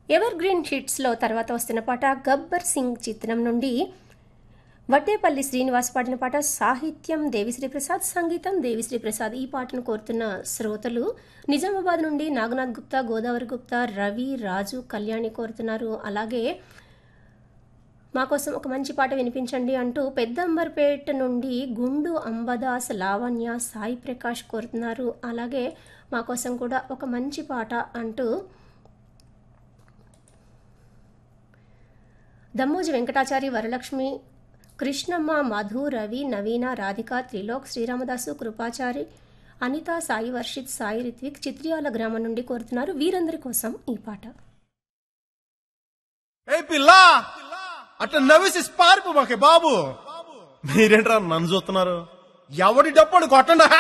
ever green హిట్స్లో తర్వాత వస్తున్న పాట గబ్బర్ సింగ్ చిత్రం నుండి వడ్డేపల్లి శ్రీనివాస్ పాడిన పాట సాహిత్యం దేవిశ్రీ ప్రసాద్ సంగీతం దేవిశ్రీ ప్రసాద్ ఈ పాటను కోరుతున్న శ్రోతలు నిజామాబాద్ నుండి నాగనాథ్ గుప్తా గోదావరి గుప్తా రవి రాజు కళ్యాణి కోరుతున్నారు అలాగే మా కోసం ఒక మంచి పాట వినిపించండి అంటూ పెద్దంబర్పేట నుండి గుండు అంబదాస్ లావణ్య సాయి ప్రకాష్ కోరుతున్నారు అలాగే మా కోసం కూడా ఒక మంచి పాట అంటూ దమ్మోజి వెంకటాచారి వరలక్ష్మి కృష్ణమ్మ మధు రవి నవీన రాధిక త్రిలోక్ శ్రీరామదాసు కృపాచారి అనిత సాయి వర్షిత్ సాయి రిత్విక్ చిత్రియాల గ్రామం నుండి కోరుతున్నారు వీరందరి కోసం ఈ పాట ఏ పిల్ల అట్లా నవ్వేసి పారిపోమాకే బాబు మీరేంట్రా నన్ను చూస్తున్నారు ఎవడి డప్పుడు కొట్టండి